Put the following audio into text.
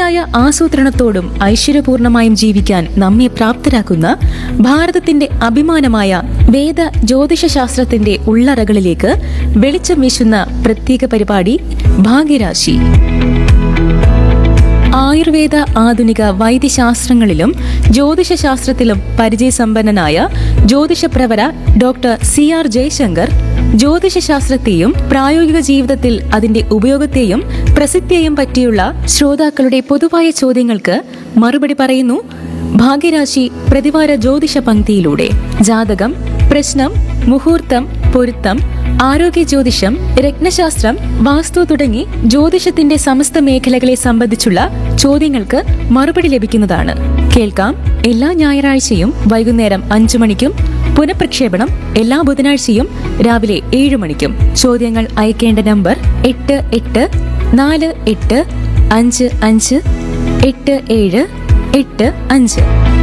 ശരിയായ ആസൂത്രണത്തോടും ഐശ്വര്യപൂർണമായും ജീവിക്കാൻ നമ്മെ പ്രാപ്തരാക്കുന്ന ഭാരതത്തിന്റെ അഭിമാനമായ വേദ ജ്യോതിഷശാസ്ത്രത്തിന്റെ ഉള്ളറകളിലേക്ക് വെളിച്ചം വീശുന്ന പ്രത്യേക പരിപാടി ഭാഗ്യരാശി ആയുർവേദ ആധുനിക വൈദ്യശാസ്ത്രങ്ങളിലും ജ്യോതിഷശാസ്ത്രത്തിലും പരിചയസമ്പന്നനായ ജ്യോതിഷപ്രവര ഡോക്ടർ സി ആർ ജയശങ്കർ ജ്യോതിഷശാസ്ത്രത്തെയും പ്രായോഗിക ജീവിതത്തിൽ അതിന്റെ ഉപയോഗത്തെയും പ്രസിദ്ധിയെയും പറ്റിയുള്ള ശ്രോതാക്കളുടെ പൊതുവായ ചോദ്യങ്ങൾക്ക് മറുപടി പറയുന്നു ഭാഗ്യരാശി പ്രതിവാര ജ്യോതിഷ പങ്ക്തിയിലൂടെ ജാതകം പ്രശ്നം മുഹൂർത്തം പൊരുത്തം ആരോഗ്യ ജ്യോതിഷം രത്നശാസ്ത്രം വാസ്തു തുടങ്ങി ജ്യോതിഷത്തിന്റെ സമസ്ത മേഖലകളെ സംബന്ധിച്ചുള്ള ചോദ്യങ്ങൾക്ക് മറുപടി ലഭിക്കുന്നതാണ് കേൾക്കാം എല്ലാ ഞായറാഴ്ചയും വൈകുന്നേരം അഞ്ചു മണിക്കും പുനഃപ്രക്ഷേപണം എല്ലാ ബുധനാഴ്ചയും രാവിലെ ഏഴ് മണിക്കും ചോദ്യങ്ങൾ അയക്കേണ്ട നമ്പർ എട്ട് എട്ട് നാല് എട്ട് അഞ്ച് അഞ്ച് എട്ട് ഏഴ് എട്ട് അഞ്ച്